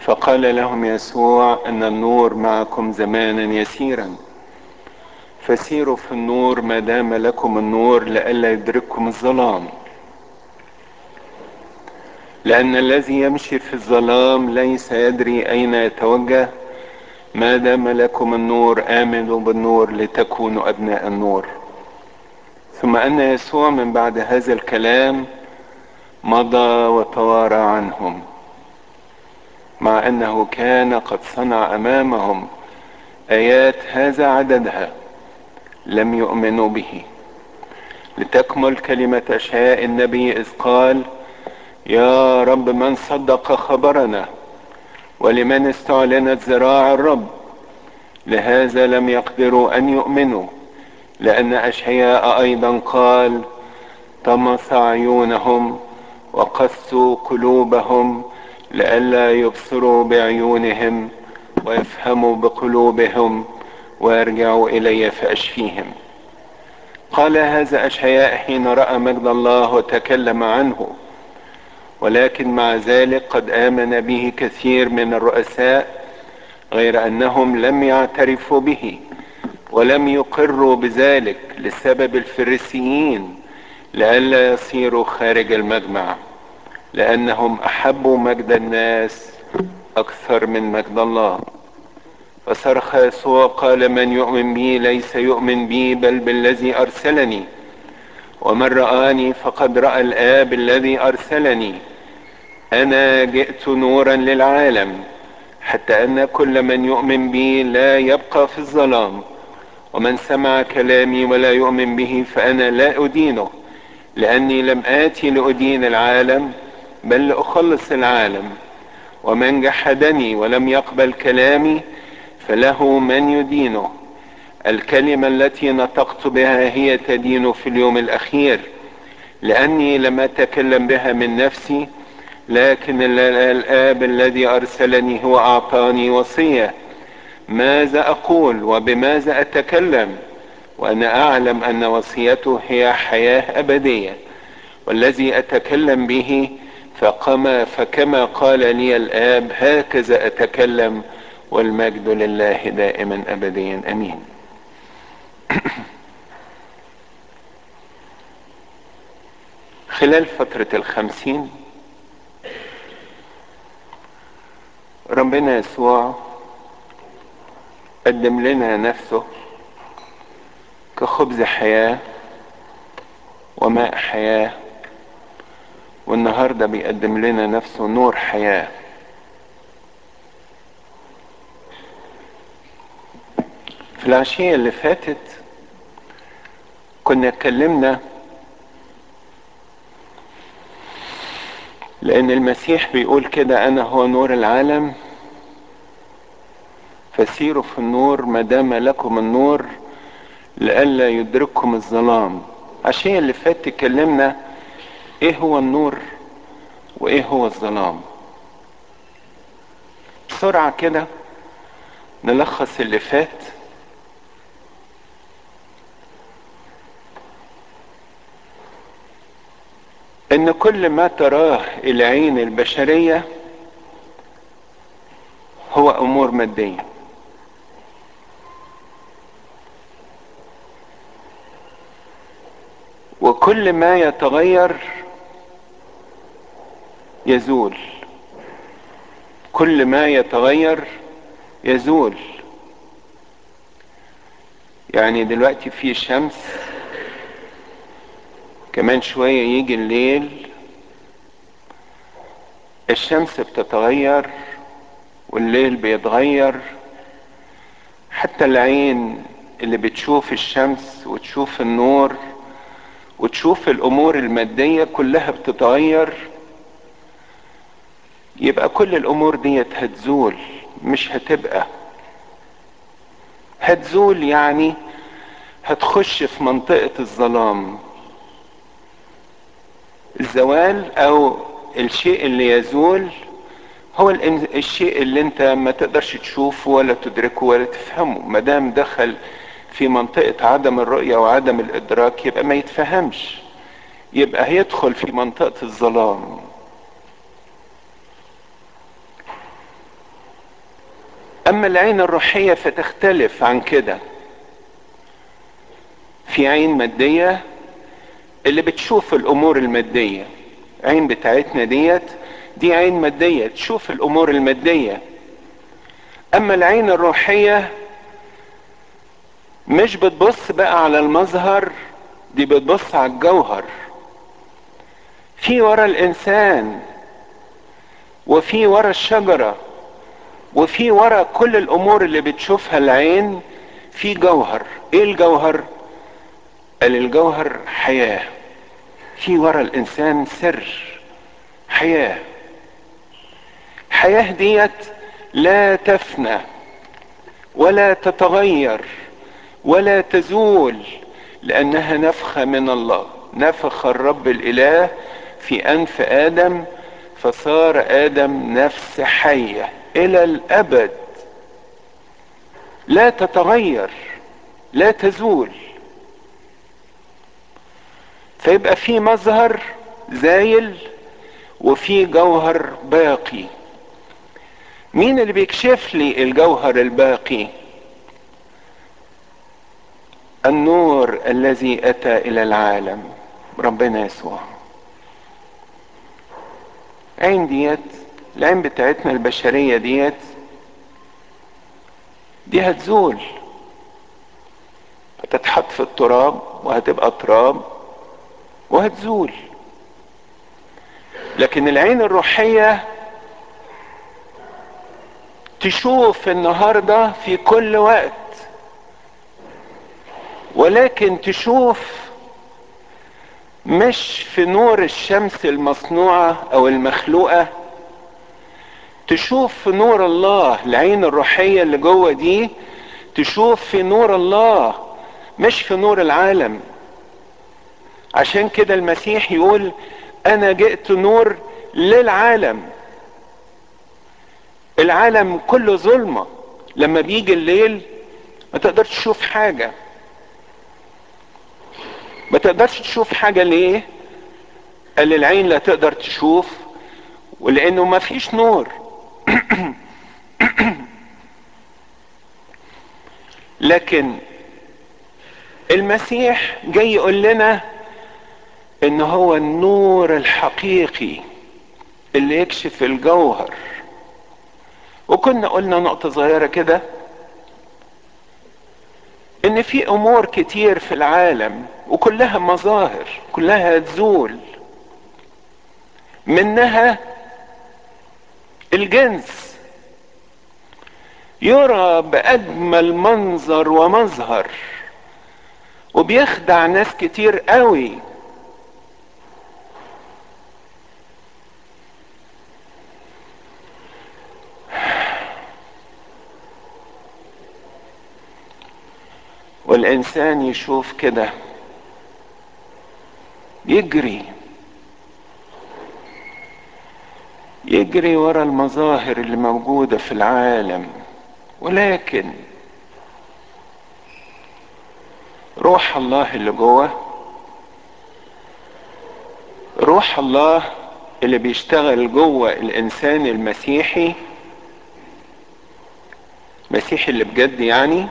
فقال لهم يسوع ان النور معكم زمانا يسيرا فسيروا في النور ما دام لكم النور لئلا يدرككم الظلام لان الذي يمشي في الظلام ليس يدري اين يتوجه ما دام لكم النور امنوا بالنور لتكونوا ابناء النور ثم ان يسوع من بعد هذا الكلام مضى وتوارى عنهم مع انه كان قد صنع امامهم ايات هذا عددها لم يؤمنوا به لتكمل كلمة اشعياء النبي اذ قال يا رب من صدق خبرنا ولمن استعلنت ذراع الرب لهذا لم يقدروا ان يؤمنوا لان اشعياء ايضا قال طمس عيونهم وقسوا قلوبهم لئلا يبصروا بعيونهم ويفهموا بقلوبهم ويرجعوا الي فاشفيهم قال هذا اشعياء حين راى مجد الله وتكلم عنه ولكن مع ذلك قد امن به كثير من الرؤساء غير انهم لم يعترفوا به ولم يقروا بذلك لسبب الفريسيين لئلا يصيروا خارج المجمع لانهم احبوا مجد الناس اكثر من مجد الله فصرخ يسوع قال من يؤمن بي ليس يؤمن بي بل بالذي ارسلني ومن رآني فقد رأى الآب الذي أرسلني أنا جئت نورا للعالم حتى أن كل من يؤمن بي لا يبقى في الظلام ومن سمع كلامي ولا يؤمن به فأنا لا أدينه لأني لم آتي لأدين العالم بل لأخلص العالم ومن جحدني ولم يقبل كلامي فله من يدينه الكلمة التي نطقت بها هي تدين في اليوم الأخير لأني لم أتكلم بها من نفسي لكن الآب الذي أرسلني هو أعطاني وصية ماذا أقول وبماذا أتكلم وأنا أعلم أن وصيته هي حياة أبدية والذي أتكلم به فكما, فكما قال لي الآب هكذا أتكلم والمجد لله دائما أبديا أمين خلال فترة الخمسين ربنا يسوع قدم لنا نفسه كخبز حياة وماء حياة والنهاردة بيقدم لنا نفسه نور حياة في العشية اللي فاتت كنا اتكلمنا لأن المسيح بيقول كده أنا هو نور العالم فسيروا في النور ما دام لكم النور لئلا يدرككم الظلام عشان اللي فات تكلمنا ايه هو النور وايه هو الظلام بسرعة كده نلخص اللي فات ان كل ما تراه العين البشرية هو امور مادية وكل ما يتغير يزول كل ما يتغير يزول يعني دلوقتي في شمس كمان شوية يجي الليل الشمس بتتغير والليل بيتغير حتى العين اللي بتشوف الشمس وتشوف النور وتشوف الامور المادية كلها بتتغير يبقى كل الامور ديت هتزول مش هتبقى هتزول يعني هتخش في منطقة الظلام الزوال او الشيء اللي يزول هو الشيء اللي انت ما تقدرش تشوفه ولا تدركه ولا تفهمه ما دام دخل في منطقة عدم الرؤية وعدم الادراك يبقى ما يتفهمش يبقى هيدخل في منطقة الظلام اما العين الروحية فتختلف عن كده في عين مادية اللي بتشوف الامور المادية عين بتاعتنا ديت دي عين مادية تشوف الامور المادية اما العين الروحية مش بتبص بقى على المظهر دي بتبص على الجوهر في ورا الانسان وفي ورا الشجرة وفي ورا كل الامور اللي بتشوفها العين في جوهر ايه الجوهر قال الجوهر حياة في ورا الانسان سر حياة الحياة ديت لا تفنى ولا تتغير ولا تزول لانها نفخة من الله نفخ الرب الاله في انف ادم فصار ادم نفس حية الى الابد لا تتغير لا تزول فيبقى في مظهر زايل وفي جوهر باقي مين اللي بيكشف لي الجوهر الباقي النور الذي اتى الى العالم ربنا يسوع عين ديت العين بتاعتنا البشرية ديت دي هتزول هتتحط في التراب وهتبقى تراب وهتزول لكن العين الروحية تشوف النهاردة في كل وقت ولكن تشوف مش في نور الشمس المصنوعة او المخلوقة تشوف في نور الله العين الروحية اللي جوه دي تشوف في نور الله مش في نور العالم عشان كده المسيح يقول انا جئت نور للعالم العالم كله ظلمة لما بيجي الليل ما تقدرش تشوف حاجة ما تقدرش تشوف حاجة ليه قال العين لا تقدر تشوف ولانه ما فيش نور لكن المسيح جاي يقول لنا ان هو النور الحقيقي اللي يكشف الجوهر وكنا قلنا نقطة صغيرة كده ان في امور كتير في العالم وكلها مظاهر كلها تزول منها الجنس يرى باجمل منظر ومظهر وبيخدع ناس كتير قوي والانسان يشوف كده يجري يجري ورا المظاهر اللي موجودة في العالم ولكن روح الله اللي جوه روح الله اللي بيشتغل جوه الانسان المسيحي المسيحي اللي بجد يعني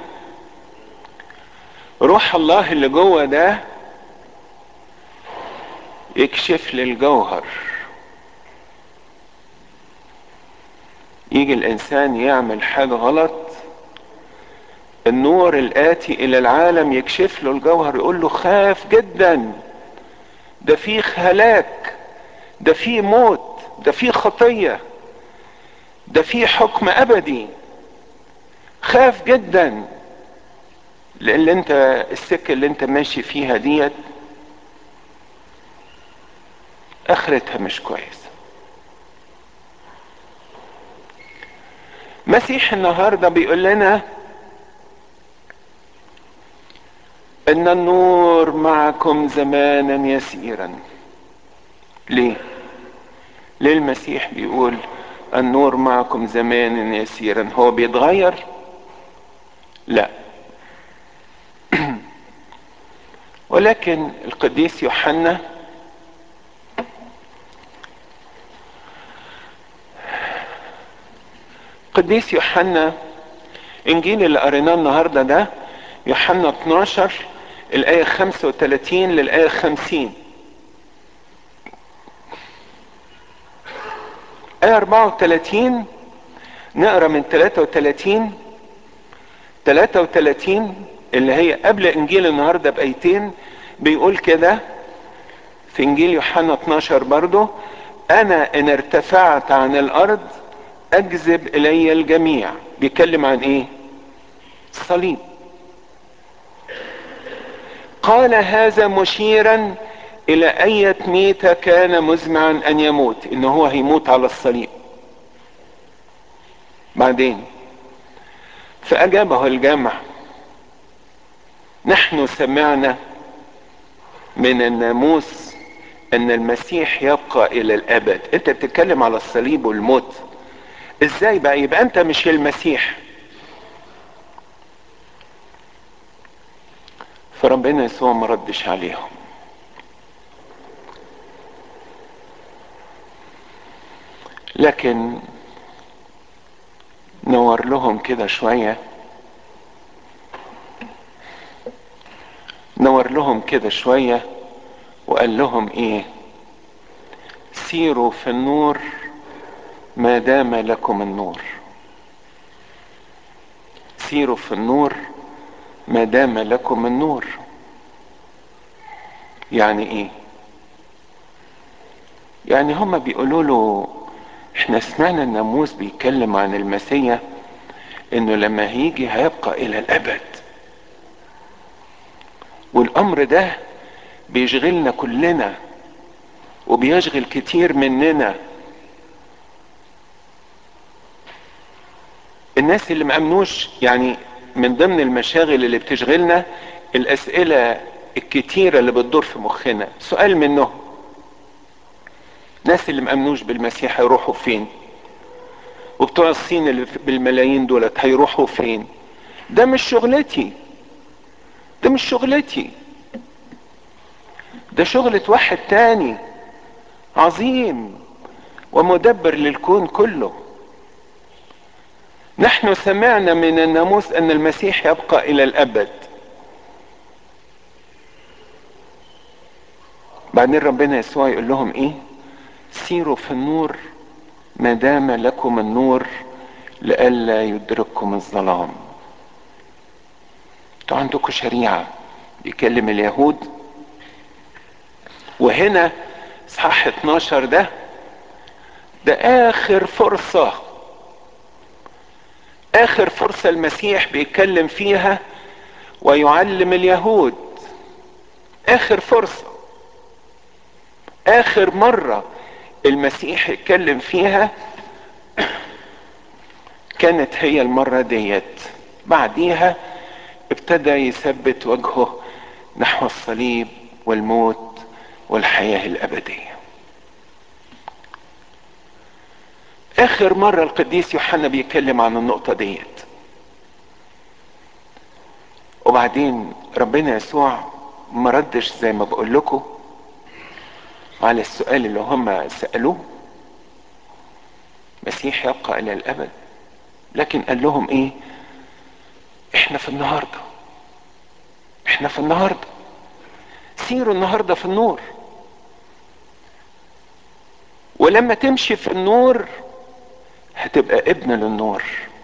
روح الله اللي جوه ده يكشف لي الجوهر يجي الانسان يعمل حاجة غلط النور الاتي الى العالم يكشف له الجوهر يقول له خاف جدا ده في هلاك ده في موت ده في خطية ده في حكم ابدي خاف جدا لان انت السكة اللي انت ماشي فيها ديت اخرتها مش كويسة مسيح النهاردة بيقول لنا ان النور معكم زمانا يسيرا ليه ليه المسيح بيقول النور معكم زمانا يسيرا هو بيتغير لا ولكن القديس يوحنا قديس يوحنا انجيل اللي قريناه النهارده ده يوحنا 12 الايه 35 للايه 50 ايه 34 نقرا من 33 33 اللي هي قبل انجيل النهارده بايتين بيقول كده في انجيل يوحنا 12 برضه انا ان ارتفعت عن الارض اجذب الي الجميع بيتكلم عن ايه الصليب قال هذا مشيرا الى اية ميتة كان مزمعا ان يموت ان هو هيموت على الصليب بعدين فاجابه الجمع نحن سمعنا من الناموس ان المسيح يبقى الى الابد انت بتتكلم على الصليب والموت ازاي بقى يبقى انت مش المسيح فربنا يسوع ما ردش عليهم لكن نور لهم كده شويه نور لهم كده شويه وقال لهم ايه سيروا في النور ما دام لكم النور سيروا في النور ما دام لكم النور يعني ايه يعني هما بيقولوا له احنا سمعنا الناموس بيتكلم عن المسيح انه لما هيجي هيبقى الى الابد والامر ده بيشغلنا كلنا وبيشغل كتير مننا الناس اللي مأمنوش يعني من ضمن المشاغل اللي بتشغلنا الأسئلة الكتيرة اللي بتدور في مخنا سؤال منهم ناس اللي مأمنوش بالمسيح هيروحوا فين وبتوع الصين اللي بالملايين دولت هيروحوا فين ده مش شغلتي ده مش شغلتي ده شغلة واحد تاني عظيم ومدبر للكون كله نحن سمعنا من الناموس ان المسيح يبقى الى الابد بعدين ربنا يسوع يقول لهم ايه سيروا في النور ما دام لكم النور لئلا يدرككم الظلام انتوا عندكم شريعه بيكلم اليهود وهنا اصحاح 12 ده ده اخر فرصه اخر فرصة المسيح بيتكلم فيها ويعلم اليهود اخر فرصة اخر مرة المسيح يتكلم فيها كانت هي المرة ديت بعديها ابتدى يثبت وجهه نحو الصليب والموت والحياة الأبدية اخر مرة القديس يوحنا بيتكلم عن النقطة ديت وبعدين ربنا يسوع ما ردش زي ما بقول لكم على السؤال اللي هم سألوه مسيح يبقى الى الابد لكن قال لهم ايه احنا في النهارده احنا في النهارده سيروا النهارده في النور ولما تمشي في النور هتبقى ابن للنور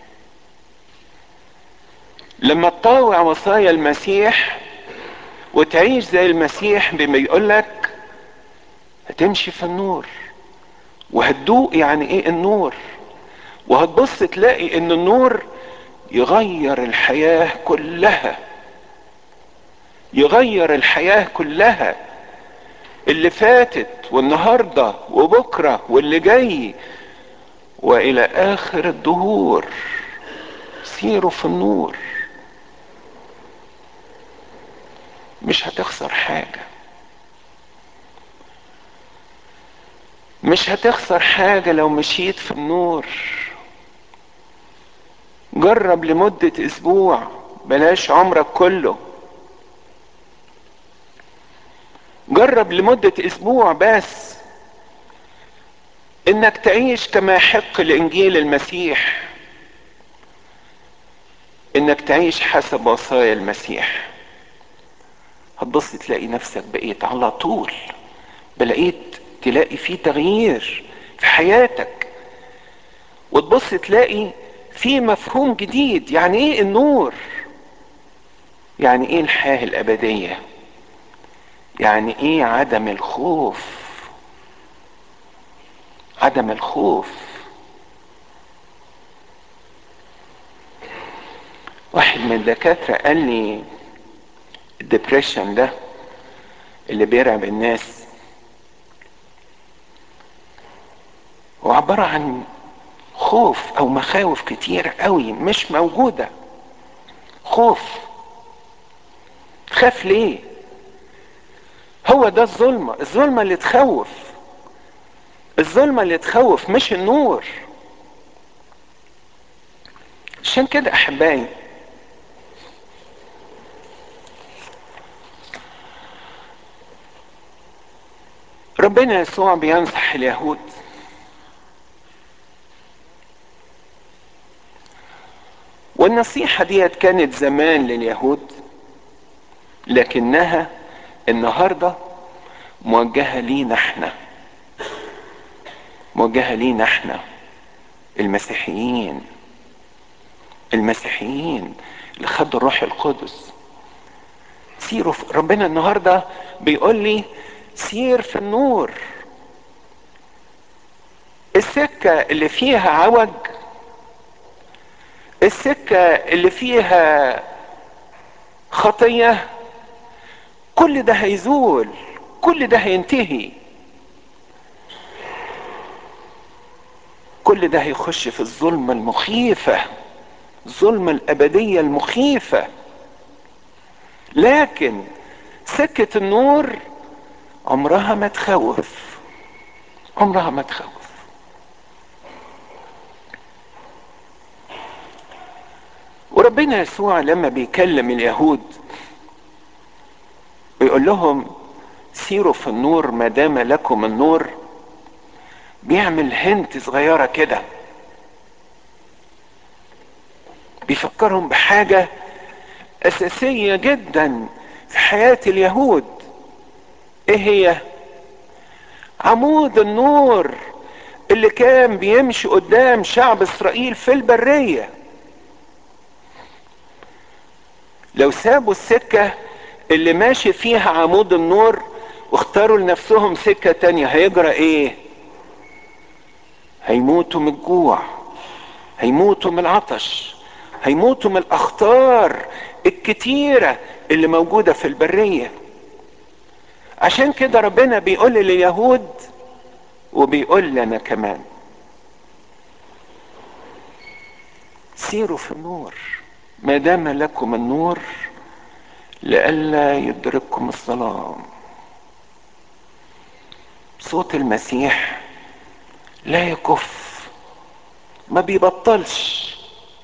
لما تطاوع وصايا المسيح وتعيش زي المسيح بما يقولك هتمشي في النور وهتدوق يعني ايه النور وهتبص تلاقي ان النور يغير الحياة كلها يغير الحياة كلها اللي فاتت والنهاردة وبكرة واللي جاي والى اخر الدهور سيروا في النور مش هتخسر حاجة مش هتخسر حاجة لو مشيت في النور جرب لمدة اسبوع بلاش عمرك كله جرب لمدة اسبوع بس انك تعيش كما يحق لانجيل المسيح انك تعيش حسب وصايا المسيح هتبص تلاقي نفسك بقيت على طول بلقيت تلاقي في تغيير في حياتك وتبص تلاقي في مفهوم جديد يعني ايه النور يعني ايه الحياة الابدية يعني ايه عدم الخوف عدم الخوف واحد من الدكاترة قال لي الدبريشن ده اللي بيرعب الناس هو عبارة عن خوف او مخاوف كتير قوي مش موجودة خوف خاف ليه هو ده الظلمة الظلمة اللي تخوف الظلمة اللي تخوف مش النور عشان كده احبائي ربنا يسوع بينصح اليهود والنصيحة ديت كانت زمان لليهود لكنها النهاردة موجهة لينا احنا موجهة لينا احنا المسيحيين المسيحيين اللي خدوا الروح القدس سيروا في ربنا النهاردة بيقول لي سير في النور السكة اللي فيها عوج السكة اللي فيها خطية كل ده هيزول كل ده هينتهي كل ده هيخش في الظلمة المخيفة الظلمة الأبدية المخيفة لكن سكة النور عمرها ما تخوف عمرها ما تخوف وربنا يسوع لما بيكلم اليهود ويقول لهم سيروا في النور ما دام لكم النور بيعمل هنت صغيره كده بيفكرهم بحاجه اساسيه جدا في حياه اليهود ايه هي عمود النور اللي كان بيمشي قدام شعب اسرائيل في البريه لو سابوا السكه اللي ماشي فيها عمود النور واختاروا لنفسهم سكه تانية هيجرى ايه هيموتوا من الجوع هيموتوا من العطش هيموتوا من الاخطار الكتيره اللي موجوده في البريه عشان كده ربنا بيقول لليهود وبيقول لنا كمان سيروا في النور ما دام لكم النور لئلا يدرككم الظلام صوت المسيح لا يكف ما بيبطلش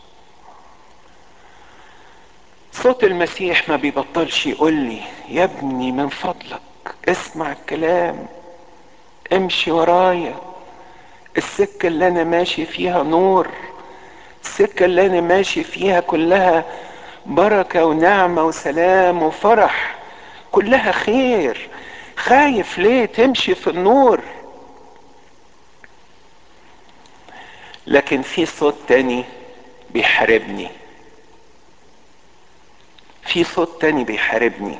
صوت المسيح ما بيبطلش يقول لي يا ابني من فضلك اسمع الكلام امشي ورايا السكة اللي انا ماشي فيها نور السكة اللي انا ماشي فيها كلها بركة ونعمة وسلام وفرح كلها خير خايف ليه تمشي في النور لكن في صوت تاني بيحاربني في صوت تاني بيحاربني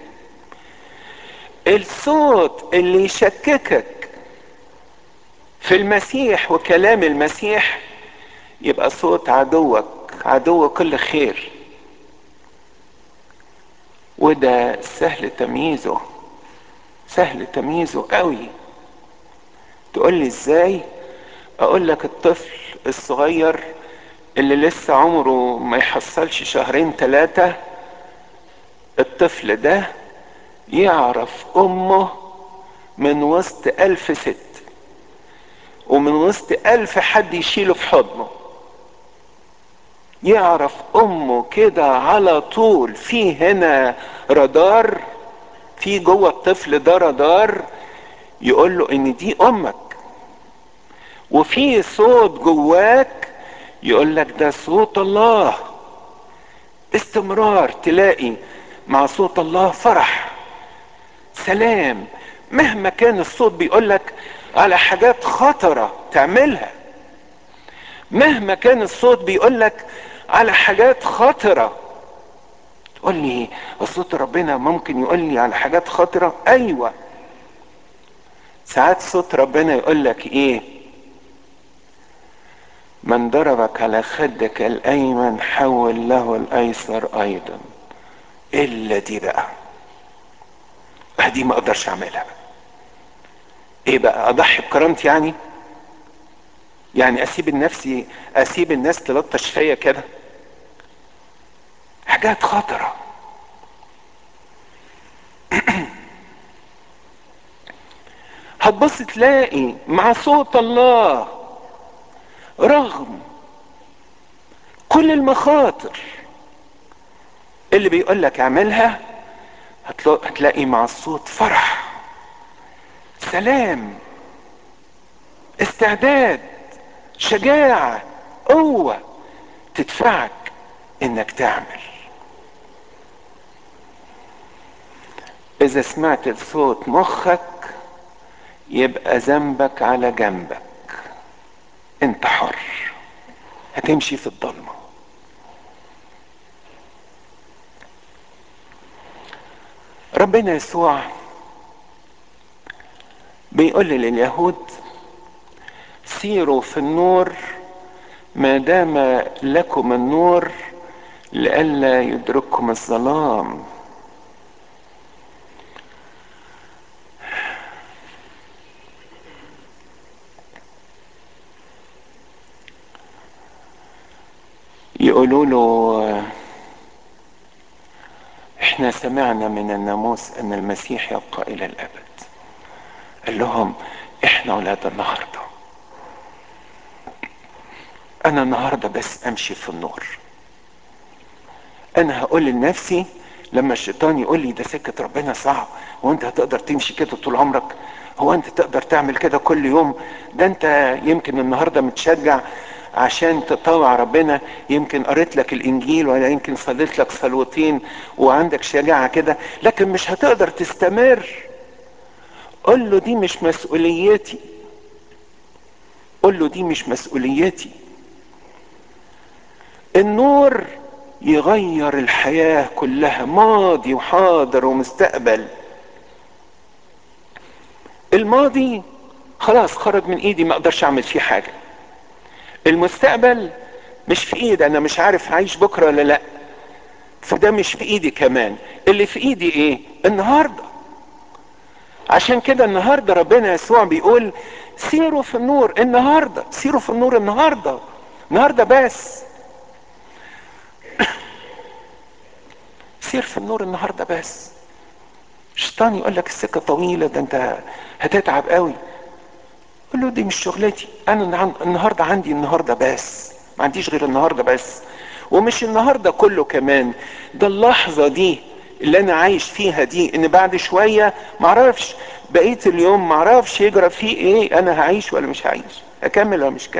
الصوت اللي يشككك في المسيح وكلام المسيح يبقى صوت عدوك عدو كل خير وده سهل تمييزه سهل تمييزه قوي تقول لي ازاي اقول لك الطفل الصغير اللي لسه عمره ما يحصلش شهرين ثلاثة الطفل ده يعرف امه من وسط الف ست ومن وسط الف حد يشيله في حضنه يعرف امه كده على طول في هنا رادار في جوه الطفل ده رادار يقول له ان دي امك وفي صوت جواك يقول لك ده صوت الله استمرار تلاقي مع صوت الله فرح سلام مهما كان الصوت بيقولك على حاجات خطرة تعملها مهما كان الصوت بيقولك على حاجات خطرة تقول لي الصوت ربنا ممكن يقول لي على حاجات خطرة ايوه ساعات صوت ربنا يقول لك ايه من ضربك على خدك الايمن حول له الايسر ايضا الا دي بقى دي ما اقدرش اعملها ايه بقى اضحي بكرامتي يعني يعني اسيب النفسي اسيب الناس تلطش فيا كده حاجات خطره هتبص تلاقي مع صوت الله رغم كل المخاطر اللي بيقول لك اعملها هتلاقي مع الصوت فرح سلام استعداد شجاعة قوة تدفعك انك تعمل اذا سمعت صوت مخك يبقى ذنبك على جنبك انت حر هتمشي في الضلمه ربنا يسوع بيقول لليهود سيروا في النور ما دام لكم النور لئلا يدرككم الظلام يقولوا له احنا سمعنا من الناموس ان المسيح يبقى الى الابد قال لهم احنا اولاد النهارده انا النهارده بس امشي في النور انا هقول لنفسي لما الشيطان يقول لي ده سكه ربنا صعب هو انت هتقدر تمشي كده طول عمرك هو انت تقدر تعمل كده كل يوم ده انت يمكن النهارده متشجع عشان تطوع ربنا يمكن قريت لك الانجيل ولا يمكن صليت لك صلوتين وعندك شجاعه كده لكن مش هتقدر تستمر قل له دي مش مسؤوليتي قل له دي مش مسؤوليتي النور يغير الحياه كلها ماضي وحاضر ومستقبل الماضي خلاص خرج من ايدي ما اقدرش اعمل فيه حاجه المستقبل مش في ايدي انا مش عارف هعيش بكره ولا لا فده مش في ايدي كمان اللي في ايدي ايه النهارده عشان كده النهارده ربنا يسوع بيقول سيروا في النور النهارده سيروا في النور النهارده النهارده بس سير في النور النهارده بس الشيطان يقول لك السكه طويله ده انت هتتعب قوي قول له دي مش شغلتي انا النهارده عندي النهارده بس ما عنديش غير النهارده بس ومش النهارده كله كمان ده اللحظه دي اللي انا عايش فيها دي ان بعد شويه معرفش بقيه اليوم معرفش يجرى فيه ايه انا هعيش ولا مش هعيش اكمل ولا مش كمل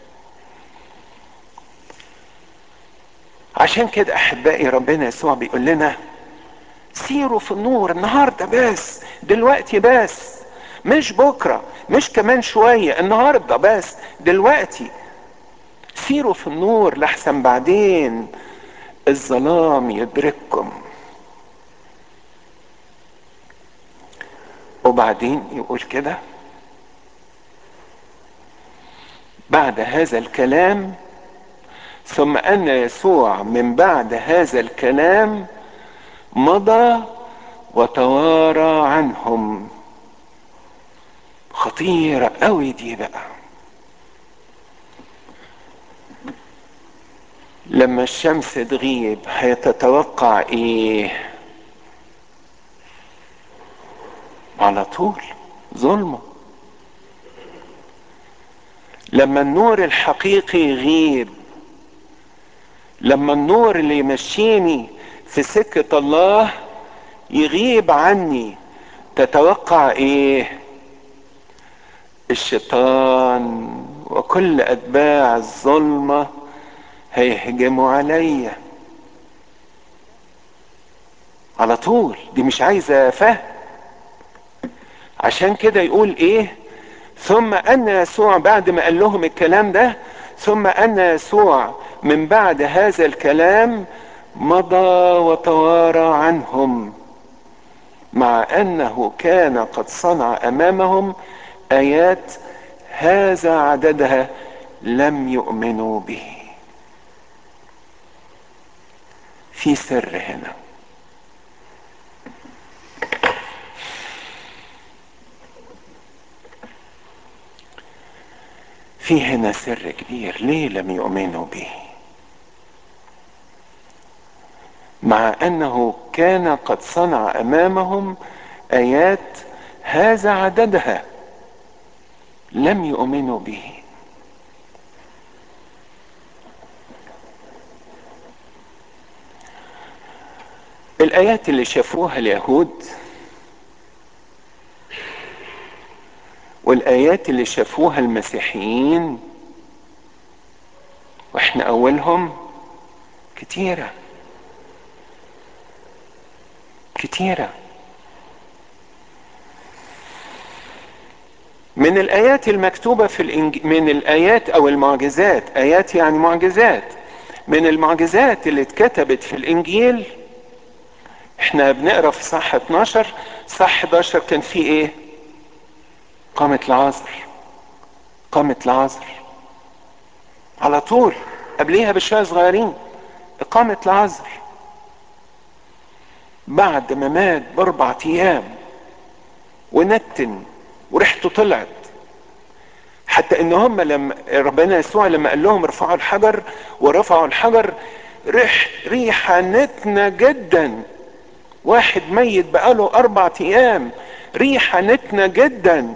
عشان كده احبائي ربنا يسوع بيقول لنا سيروا في النور النهارده بس دلوقتي بس مش بكره مش كمان شويه النهارده بس دلوقتي سيروا في النور لحسن بعدين الظلام يدرككم وبعدين يقول كده بعد هذا الكلام ثم ان يسوع من بعد هذا الكلام مضى وتوارى عنهم خطيرة قوي دي بقى لما الشمس تغيب هيتتوقع ايه على طول ظلمه لما النور الحقيقي يغيب لما النور اللي يمشيني في سكة الله يغيب عني تتوقع ايه الشيطان وكل اتباع الظلمة هيهجموا عليا على طول دي مش عايزة فهم عشان كده يقول ايه ثم ان يسوع بعد ما قال لهم الكلام ده ثم ان يسوع من بعد هذا الكلام مضى وتوارى عنهم مع انه كان قد صنع امامهم ايات هذا عددها لم يؤمنوا به في سر هنا في هنا سر كبير ليه لم يؤمنوا به مع انه كان قد صنع امامهم ايات هذا عددها لم يؤمنوا به الايات اللي شافوها اليهود والايات اللي شافوها المسيحيين واحنا اولهم كتيره كتيره من الايات المكتوبه في الإنج... من الايات او المعجزات ايات يعني معجزات من المعجزات اللي اتكتبت في الانجيل احنا بنقرا في صح 12 صح 11 كان في ايه قامت العصر قامت العصر على طول قبليها بشوية صغيرين إقامة العذر بعد ما مات بأربع أيام ونتن وريحته طلعت حتى ان هم لما ربنا يسوع لما قال لهم ارفعوا الحجر ورفعوا الحجر ريح ريحه نتنه جدا واحد ميت بقاله اربع ايام ريحه نتنه جدا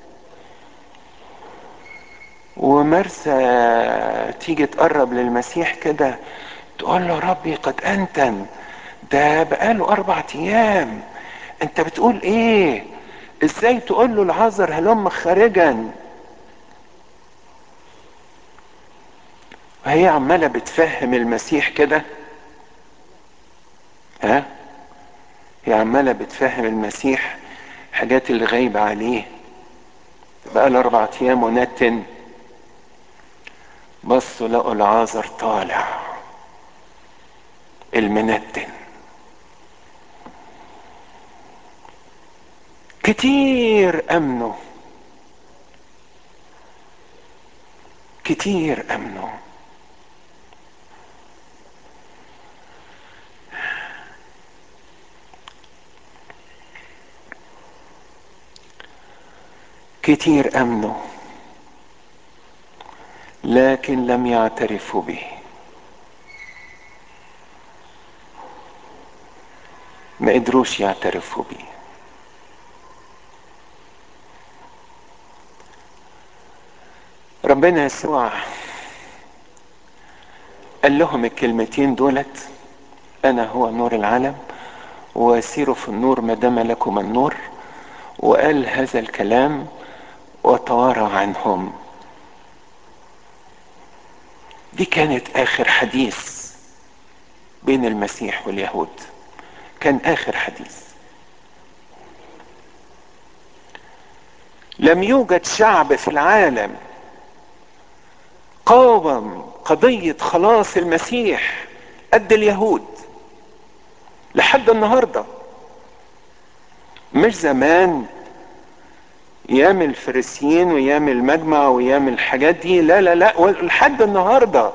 ومرسى تيجي تقرب للمسيح كده تقول له ربي قد انتن ده بقاله اربع ايام انت بتقول ايه ازاي تقول له العذر هلم خارجا وهي عماله بتفهم المسيح كده ها هي عماله بتفهم المسيح حاجات اللي غايبه عليه بقى له اربع ايام ونتن بصوا لقوا العازر طالع المنتن كتير امنوا كتير امنوا كتير امنوا لكن لم يعترفوا به ما قدروش يعترفوا به ربنا يسوع قال لهم الكلمتين دولت انا هو نور العالم وسيروا في النور ما دام لكم النور وقال هذا الكلام وتوارى عنهم دي كانت اخر حديث بين المسيح واليهود كان اخر حديث لم يوجد شعب في العالم قاوم قضية خلاص المسيح قد اليهود لحد النهاردة مش زمان ايام الفريسيين وايام المجمع وايام الحاجات دي لا لا لا لحد النهارده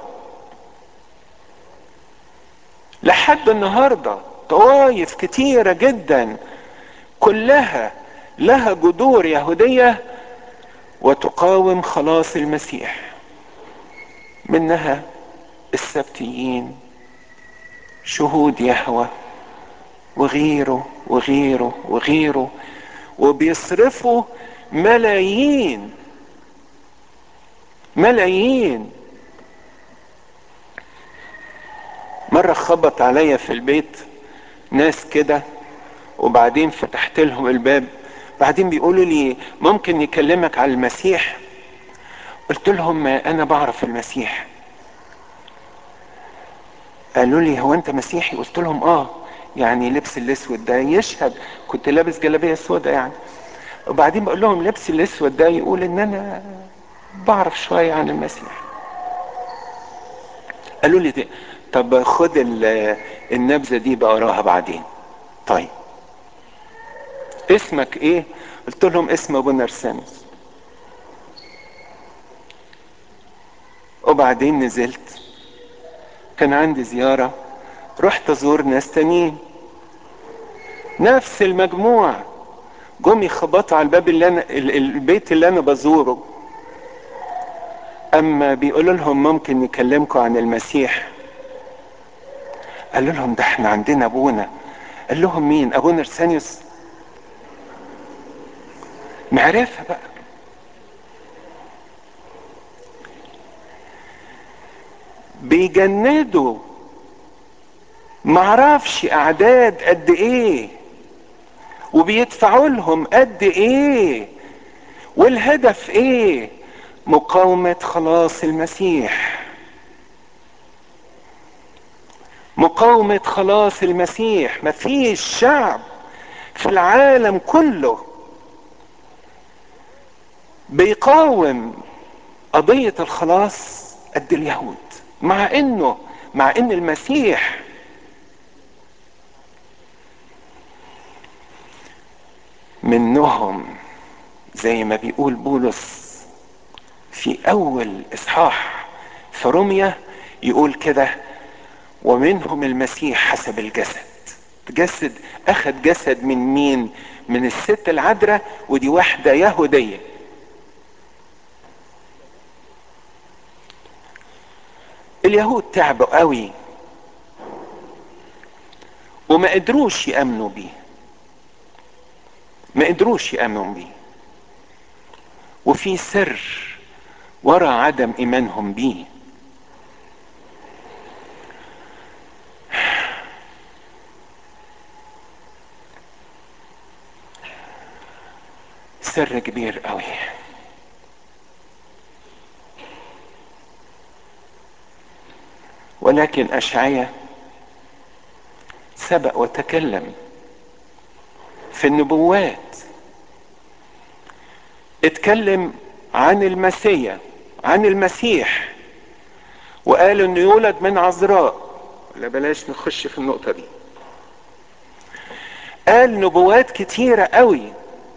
لحد النهارده طوائف كتيره جدا كلها لها جذور يهوديه وتقاوم خلاص المسيح منها السبتيين شهود يهوى وغيره وغيره وغيره وبيصرفوا ملايين ملايين مرة خبط عليا في البيت ناس كده وبعدين فتحت لهم الباب بعدين بيقولوا لي ممكن نكلمك على المسيح قلت لهم انا بعرف المسيح قالوا لي هو انت مسيحي قلت لهم اه يعني لبس الاسود ده يشهد كنت لابس جلابيه سوداء يعني وبعدين بقول لهم لبس الاسود ده يقول ان انا بعرف شويه عن المسيح قالوا لي دي. طب خد النبذه دي بقراها بعدين طيب اسمك ايه قلت لهم اسم ابو نرسانس وبعدين نزلت كان عندي زيارة رحت ازور ناس تانيين نفس المجموعة جم يخبطوا على الباب اللي انا البيت اللي انا بزوره اما بيقولوا لهم ممكن نكلمكم عن المسيح قالوا لهم ده احنا عندنا ابونا قال لهم مين ابونا ارسانيوس معرفة بقى بيجندوا معرفش اعداد قد ايه وبيدفعوا لهم قد ايه والهدف ايه مقاومة خلاص المسيح مقاومة خلاص المسيح مفيش شعب في العالم كله بيقاوم قضية الخلاص قد اليهود مع انه مع ان المسيح منهم زي ما بيقول بولس في اول اصحاح في روميا يقول كده ومنهم المسيح حسب الجسد جسد اخذ جسد من مين من الست العذراء ودي واحده يهوديه اليهود تعبوا قوي وما قدروش يامنوا بيه ما قدروش يامنوا بيه وفي سر ورا عدم ايمانهم بيه سر كبير قوي ولكن اشعيا سبق وتكلم في النبوات اتكلم عن المسيا عن المسيح وقال انه يولد من عذراء لا بلاش نخش في النقطة دي قال نبوات كتيرة قوي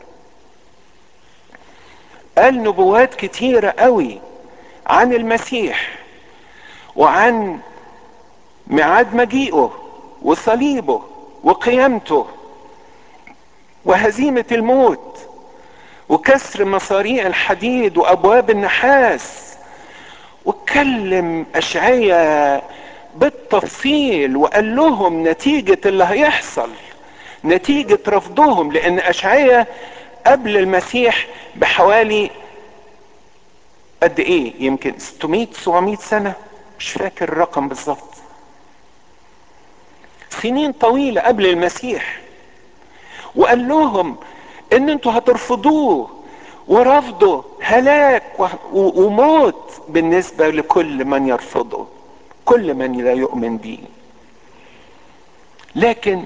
قال نبوات كتيرة قوي عن المسيح وعن ميعاد مجيئه وصليبه وقيامته وهزيمة الموت وكسر مصاريع الحديد وابواب النحاس واتكلم اشعيا بالتفصيل وقال لهم نتيجة اللي هيحصل نتيجة رفضهم لان اشعيا قبل المسيح بحوالي قد ايه يمكن 600 700 سنة مش فاكر الرقم بالظبط سنين طويلة قبل المسيح وقال لهم ان انتوا هترفضوه ورفضه هلاك وموت بالنسبة لكل من يرفضه كل من لا يؤمن به لكن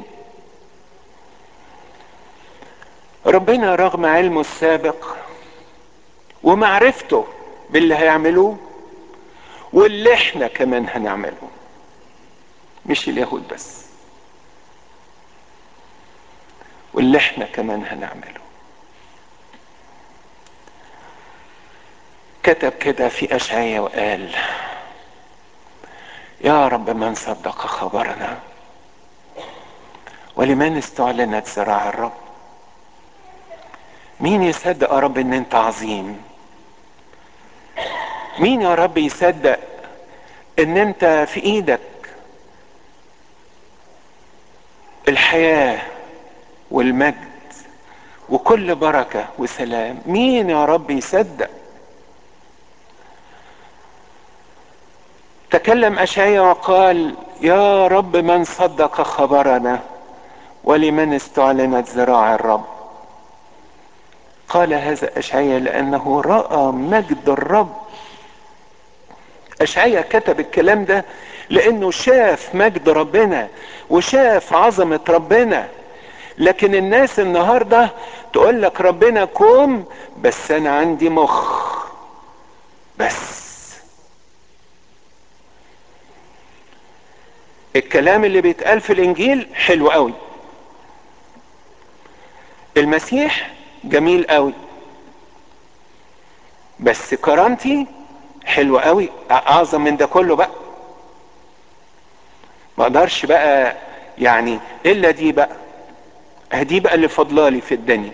ربنا رغم علمه السابق ومعرفته باللي هيعملوه واللي احنا كمان هنعمله مش اليهود بس واللي احنا كمان هنعمله كتب كده في اشعياء وقال يا رب من صدق خبرنا ولمن استعلنت زراع الرب مين يصدق يا رب ان انت عظيم مين يا رب يصدق ان انت في ايدك الحياه والمجد وكل بركه وسلام مين يا رب يصدق تكلم اشعيا وقال يا رب من صدق خبرنا ولمن استعلنت ذراع الرب قال هذا اشعيا لانه راى مجد الرب اشعيا كتب الكلام ده لانه شاف مجد ربنا وشاف عظمة ربنا لكن الناس النهاردة تقول لك ربنا كوم بس انا عندي مخ بس الكلام اللي بيتقال في الانجيل حلو قوي المسيح جميل قوي بس كرامتي حلوة قوي اعظم من ده كله بقى ما اقدرش بقى يعني الا دي بقى دي بقى اللي فضلالي في الدنيا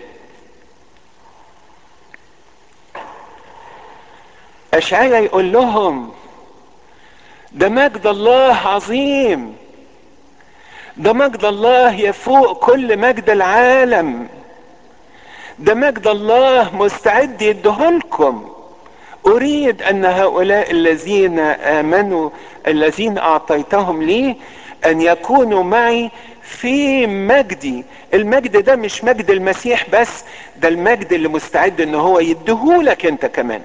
اشعيا يقول لهم ده مجد الله عظيم ده مجد الله يفوق كل مجد العالم ده مجد الله مستعد يدهلكم اريد ان هؤلاء الذين امنوا الذين اعطيتهم لي ان يكونوا معي في مجدي المجد ده مش مجد المسيح بس ده المجد اللي مستعد ان هو يديهولك انت كمان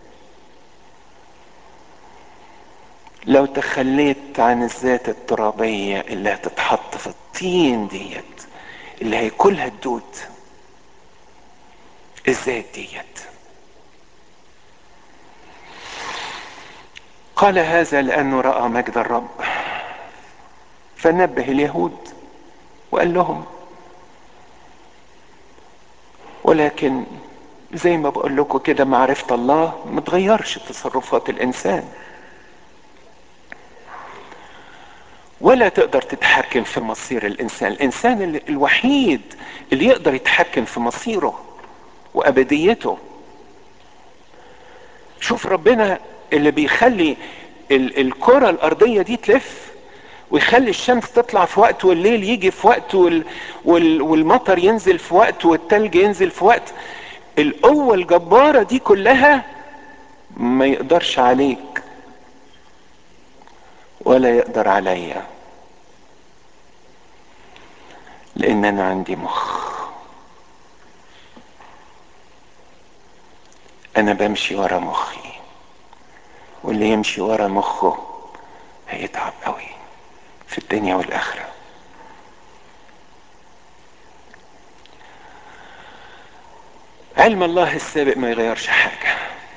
لو تخليت عن الذات الترابية اللي هتتحط في الطين ديت اللي هياكلها الدود الذات ديت قال هذا لأنه رأى مجد الرب فنبه اليهود وقال لهم ولكن زي ما بقول لكم كده معرفة الله ما تغيرش تصرفات الإنسان ولا تقدر تتحكم في مصير الإنسان الإنسان اللي الوحيد اللي يقدر يتحكم في مصيره وأبديته شوف ربنا اللي بيخلي ال- الكرة الأرضية دي تلف ويخلي الشمس تطلع في وقت والليل يجي في وقت وال... وال... والمطر ينزل في وقت والتلج ينزل في وقت القوة الجبارة دي كلها ما يقدرش عليك ولا يقدر عليا لان انا عندي مخ انا بمشي ورا مخي واللي يمشي ورا مخه هيتعب قوي في الدنيا والاخره علم الله السابق ما يغيرش حاجه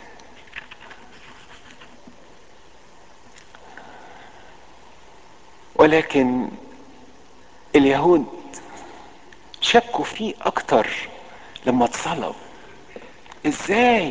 ولكن اليهود شكوا فيه اكتر لما اتصلب ازاي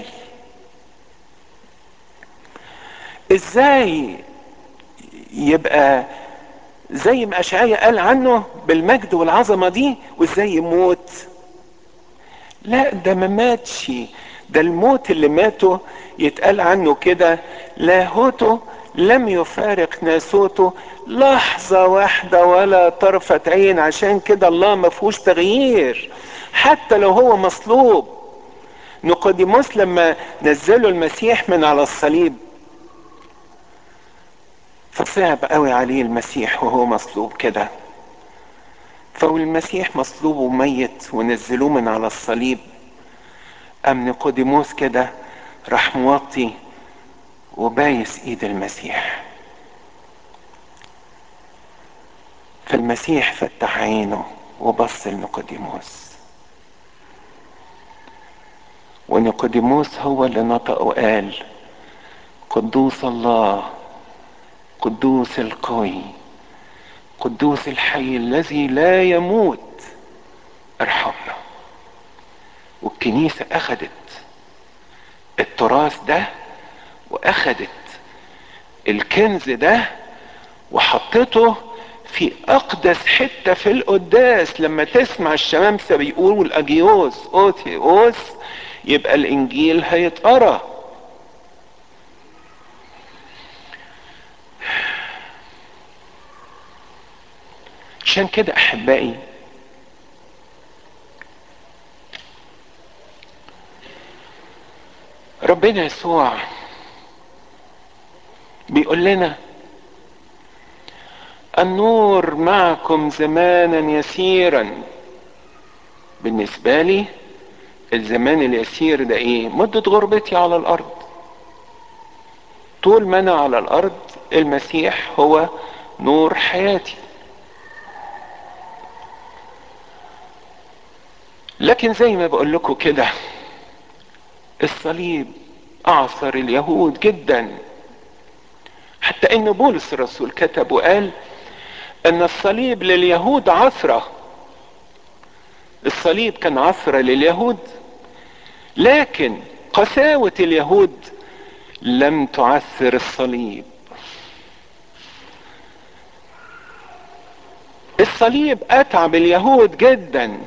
ازاي يبقى زي ما اشعيا قال عنه بالمجد والعظمه دي وازاي يموت لا ده ما ماتش ده الموت اللي ماته يتقال عنه كده لاهوته لم يفارق ناسوته لحظة واحدة ولا طرفة عين عشان كده الله ما فيهوش تغيير حتى لو هو مصلوب نيقوديموس لما نزلوا المسيح من على الصليب فصعب قوي عليه المسيح وهو مصلوب كده فالمسيح مصلوب وميت ونزلوه من على الصليب قام نيقوديموس كده راح موطي وبايس ايد المسيح فالمسيح فتح عينه وبص لنيقوديموس ونيقوديموس هو اللي نطق وقال قدوس الله قدوس القوي قدوس الحي الذي لا يموت ارحمنا والكنيسة اخدت التراث ده واخدت الكنز ده وحطته في اقدس حته في القداس لما تسمع الشمامسه بيقولوا الاجيوس اوتيوس يبقى الانجيل هيتقرا عشان كده احبائي ربنا يسوع بيقول لنا النور معكم زمانا يسيرا بالنسبة لي الزمان اليسير ده ايه مدة غربتي على الارض طول ما انا على الارض المسيح هو نور حياتي لكن زي ما بقول لكم كده الصليب اعصر اليهود جدا حتى ان بولس الرسول كتب وقال ان الصليب لليهود عثرة الصليب كان عثرة لليهود لكن قساوة اليهود لم تعثر الصليب الصليب اتعب اليهود جدا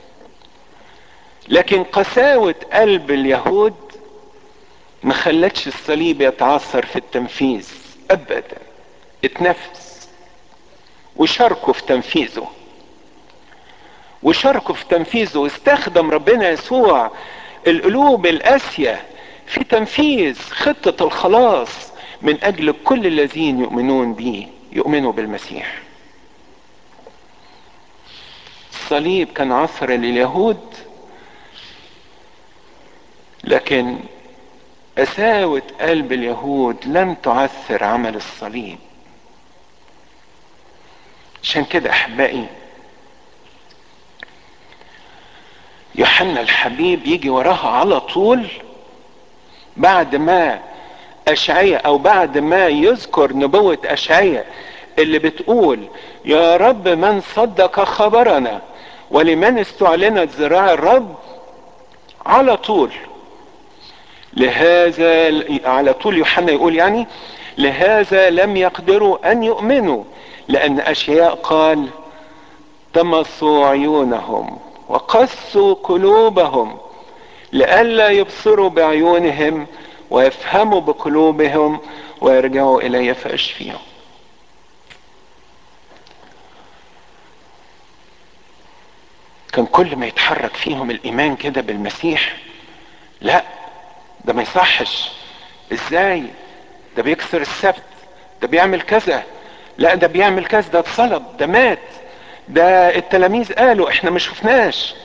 لكن قساوة قلب اليهود ما خلتش الصليب يتعثر في التنفيذ ابدا اتنفس وشاركوا في تنفيذه وشاركوا في تنفيذه واستخدم ربنا يسوع القلوب القاسية في تنفيذ خطة الخلاص من اجل كل الذين يؤمنون به يؤمنوا بالمسيح الصليب كان عصر لليهود لكن قساوة قلب اليهود لم تعثر عمل الصليب عشان كده احبائي يوحنا الحبيب يجي وراها على طول بعد ما اشعية او بعد ما يذكر نبوة اشعية اللي بتقول يا رب من صدق خبرنا ولمن استعلنت ذراع الرب على طول لهذا على طول يوحنا يقول يعني لهذا لم يقدروا ان يؤمنوا لان اشياء قال طمسوا عيونهم وقسوا قلوبهم لئلا يبصروا بعيونهم ويفهموا بقلوبهم ويرجعوا الي فاشفيهم كان كل ما يتحرك فيهم الايمان كده بالمسيح لا ده ما يصحش ازاي ده بيكسر السبت ده بيعمل كذا لا ده بيعمل كذا ده اتصلب ده مات ده التلاميذ قالوا احنا ما شفناش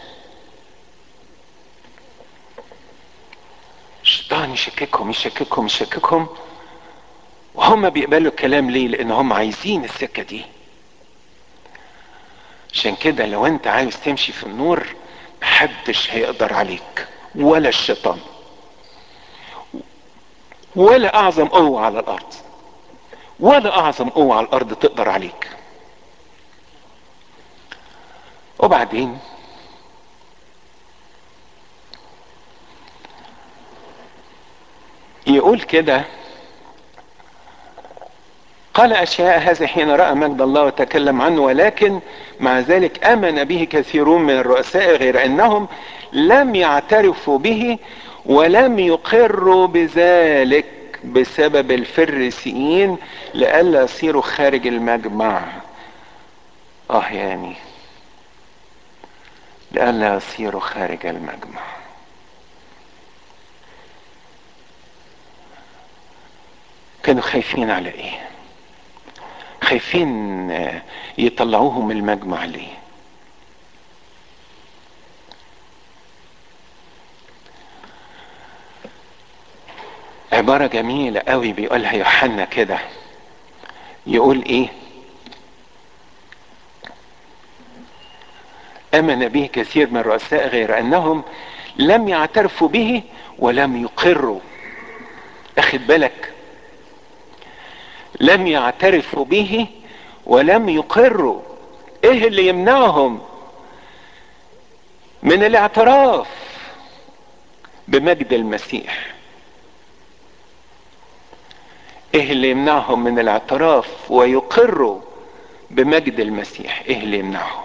الشيطان يشككهم يشككهم يشككهم وهم بيقبلوا الكلام ليه لان هم عايزين السكه دي عشان كده لو انت عايز تمشي في النور محدش هيقدر عليك ولا الشيطان ولا اعظم قوة على الارض ولا اعظم قوة على الارض تقدر عليك وبعدين يقول كده قال اشياء هذا حين راى مجد الله وتكلم عنه ولكن مع ذلك امن به كثيرون من الرؤساء غير انهم لم يعترفوا به ولم يقروا بذلك بسبب الفريسيين لئلا يصيروا خارج المجمع اه يعني لئلا يصيروا خارج المجمع كانوا خايفين على ايه خايفين يطلعوهم المجمع ليه عبارة جميلة قوي بيقولها يوحنا كده يقول ايه امن به كثير من الرؤساء غير انهم لم يعترفوا به ولم يقروا اخد بالك لم يعترفوا به ولم يقروا ايه اللي يمنعهم من الاعتراف بمجد المسيح ايه اللي يمنعهم من الاعتراف ويقروا بمجد المسيح ايه اللي يمنعهم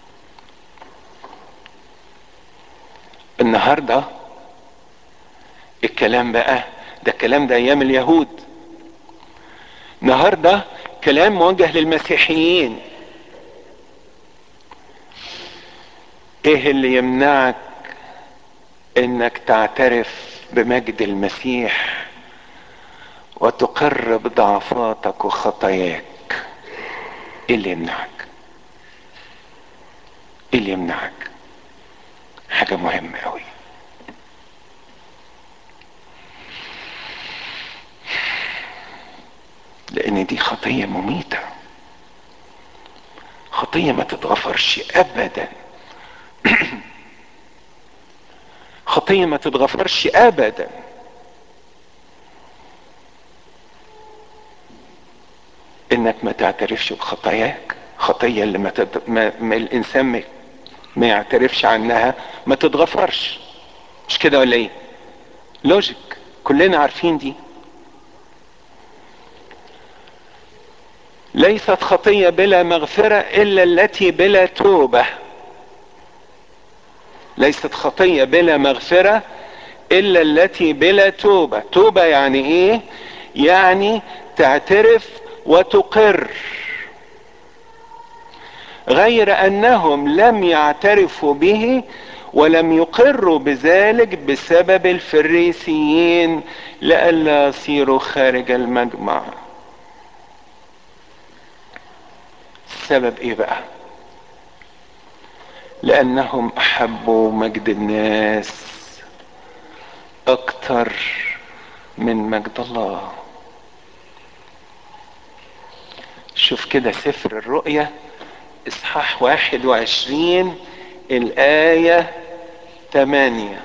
النهارده الكلام بقى ده الكلام ده ايام اليهود النهارده كلام موجه للمسيحيين ايه اللي يمنعك انك تعترف بمجد المسيح وتقر بضعفاتك وخطاياك ايه اللي يمنعك ايه اللي يمنعك حاجة مهمة قوي لان دي خطيه مميته خطيه ما تتغفرش ابدا خطيه ما تتغفرش ابدا انك ما تعترفش بخطاياك خطيه اللي ما, تد... ما... ما الانسان ما... ما يعترفش عنها ما تتغفرش مش كده ولا ايه لوجيك كلنا عارفين دي ليست خطيه بلا مغفره الا التي بلا توبه ليست خطيه بلا مغفره الا التي بلا توبه توبه يعني ايه يعني تعترف وتقر غير انهم لم يعترفوا به ولم يقروا بذلك بسبب الفريسيين لئلا يصيروا خارج المجمع السبب ايه بقى لانهم احبوا مجد الناس اكتر من مجد الله شوف كده سفر الرؤيا اصحاح واحد وعشرين الآية تمانية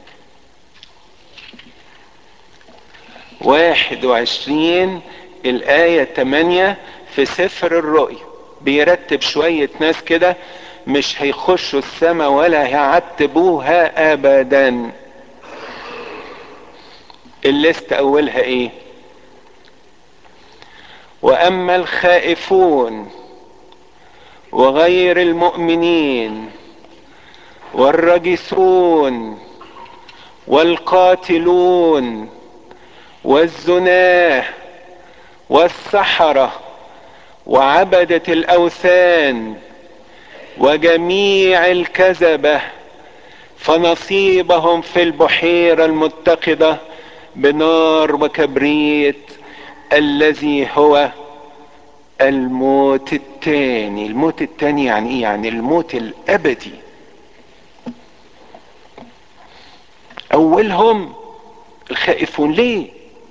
واحد وعشرين الآية تمانية في سفر الرؤيا بيرتب شوية ناس كده مش هيخشوا السماء ولا هيعتبوها أبدا الليست أولها إيه وأما الخائفون وغير المؤمنين والرجسون والقاتلون والزناه والسحره وعبده الاوثان وجميع الكذبه فنصيبهم في البحيره المتقده بنار وكبريت الذي هو الموت التاني الموت التاني يعني ايه يعني الموت الابدي اولهم الخائفون ليه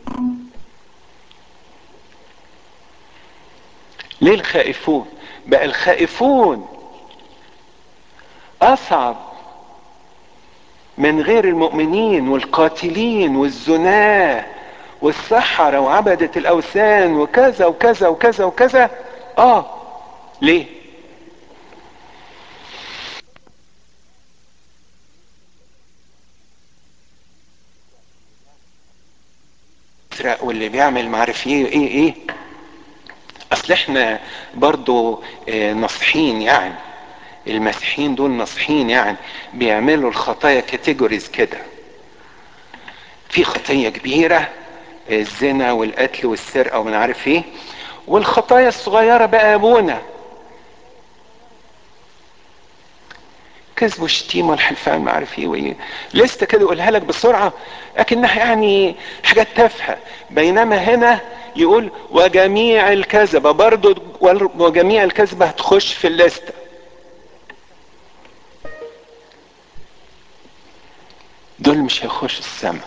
ليه الخائفون بقى الخائفون اصعب من غير المؤمنين والقاتلين والزناه والسحرة وعبدة الأوثان وكذا وكذا وكذا وكذا آه ليه؟ يسرق واللي بيعمل معرف ايه ايه ايه اصل احنا برضو اه نصحين يعني المسيحيين دول نصحين يعني بيعملوا الخطايا كاتيجوريز كده في خطيه كبيره الزنا والقتل والسرقه ومن عارف ايه والخطايا الصغيره بقى ابونا كذب وشتيمه والحلفان ما عارف ايه وايه لسه كده يقولها لك بسرعه لكنها يعني حاجات تافهه بينما هنا يقول وجميع الكذبه برضه وجميع الكذبه هتخش في الليسته دول مش هيخش السماء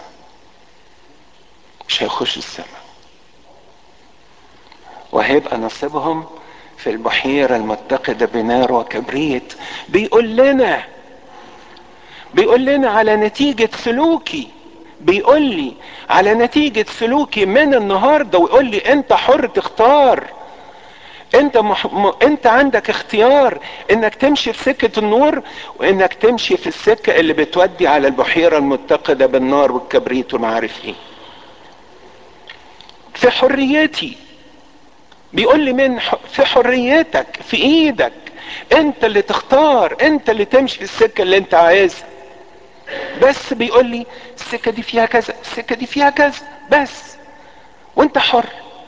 مش هيخش السماء وهيبقى نصيبهم في البحيرة المتقدة بنار وكبريت بيقول لنا بيقول لنا على نتيجة سلوكي بيقول لي على نتيجة سلوكي من النهاردة ويقول لي انت حر تختار انت مح... م... انت عندك اختيار انك تمشي في سكة النور وانك تمشي في السكة اللي بتودي على البحيرة المتقدة بالنار والكبريت ومعارف ايه في حريتي بيقول لي من ح... في حريتك في ايدك انت اللي تختار انت اللي تمشي في السكه اللي انت عايزها بس بيقول لي السكه دي فيها كذا السكه دي فيها كذا بس وانت حر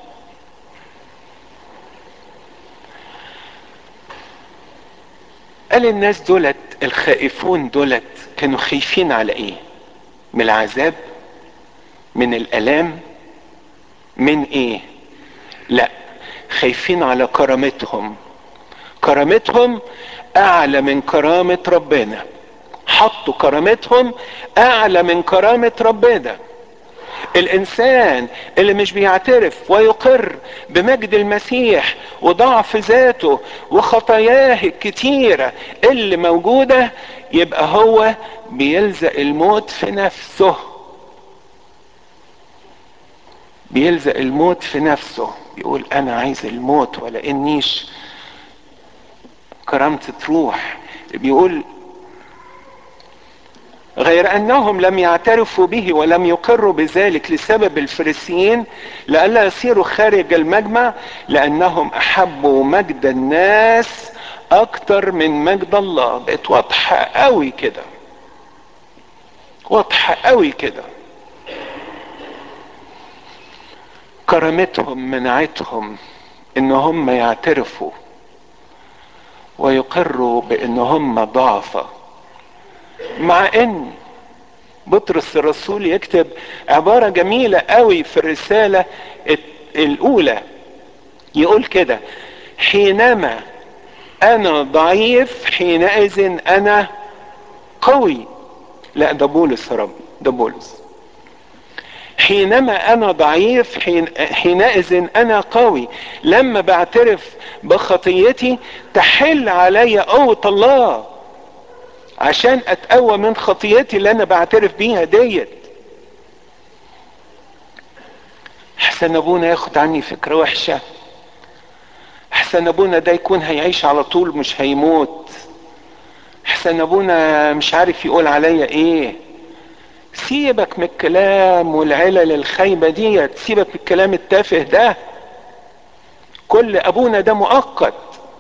قال الناس دولت الخائفون دولت كانوا خايفين على ايه من العذاب من الالام من ايه لا خايفين على كرامتهم كرامتهم اعلى من كرامة ربنا حطوا كرامتهم اعلى من كرامة ربنا الانسان اللي مش بيعترف ويقر بمجد المسيح وضعف ذاته وخطاياه الكتيرة اللي موجودة يبقى هو بيلزق الموت في نفسه بيلزق الموت في نفسه بيقول انا عايز الموت ولا انيش كرامتي تروح بيقول غير انهم لم يعترفوا به ولم يقروا بذلك لسبب الفريسيين لئلا يصيروا خارج المجمع لانهم احبوا مجد الناس اكتر من مجد الله بقت واضحه قوي كده واضحه قوي كده كرامتهم منعتهم ان هم يعترفوا ويقروا بان هم ضعفة مع ان بطرس الرسول يكتب عبارة جميلة قوي في الرسالة الاولى يقول كده حينما انا ضعيف حينئذ انا قوي لا ده بولس يا رب ده بولس حينما انا ضعيف حين حينئذ انا قوي لما بعترف بخطيتي تحل علي قوة الله عشان اتقوى من خطيتي اللي انا بعترف بيها ديت احسن ابونا ياخد عني فكرة وحشة احسن ابونا ده يكون هيعيش على طول مش هيموت احسن ابونا مش عارف يقول عليا ايه سيبك من الكلام والعلل الخايبة ديت سيبك من الكلام التافه ده كل ابونا ده مؤقت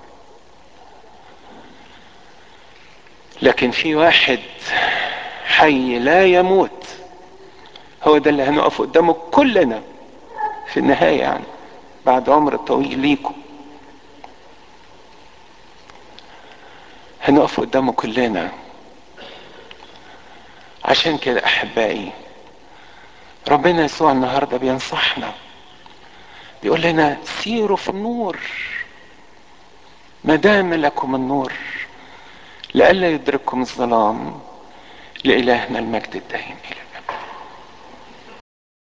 لكن في واحد حي لا يموت هو ده اللي هنقف قدامه كلنا في النهاية يعني بعد عمر طويل ليكم هنقف قدامه كلنا عشان كده احبائي ربنا يسوع النهارده بينصحنا بيقول لنا سيروا في النور ما دام لكم النور لئلا يدرككم الظلام لإلهنا المجد الدائم إلى